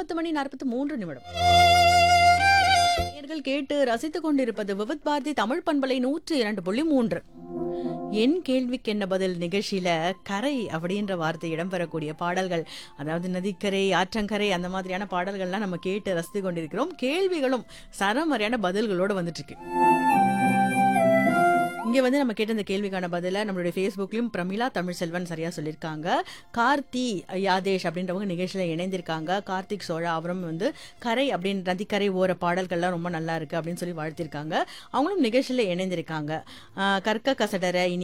பத்து மணி நாற்பத்தி மூன்று நிமிடம் நேயர்கள் கேட்டு ரசித்துக் கொண்டிருப்பது விவித் பாரதி தமிழ் பண்பலை நூற்று இரண்டு புள்ளி மூன்று என் கேள்விக்கு என்ன பதில் நிகழ்ச்சியில கரை அப்படின்ற வார்த்தை இடம்பெறக்கூடிய பாடல்கள் அதாவது நதிக்கரை ஆற்றங்கரை அந்த மாதிரியான பாடல்கள்லாம் நம்ம கேட்டு ரசித்து கொண்டிருக்கிறோம் கேள்விகளும் சரமறையான பதில்களோடு வந்துட்டு இருக்கு இங்க வந்து நம்ம கேட்ட இந்த கேள்விக்கான பதில நம்மளுடைய ஃபேஸ்புக்லயும் பிரமிளா தமிழ் செல்வன் சரியா சொல்லியிருக்காங்க கார்த்தி யாதேஷ் அப்படின்றவங்க நிகழ்ச்சியில இணைந்திருக்காங்க கார்த்திக் சோழா அவரும் வந்து கரை அப்படின்னு நதிக்கரை ஓர பாடல்கள்லாம் ரொம்ப நல்லா இருக்கு அப்படின்னு சொல்லி வாழ்த்திருக்காங்க அவங்களும் நிகழ்ச்சியில இணைந்திருக்காங்க ஆஹ் கற்க கசடர இனி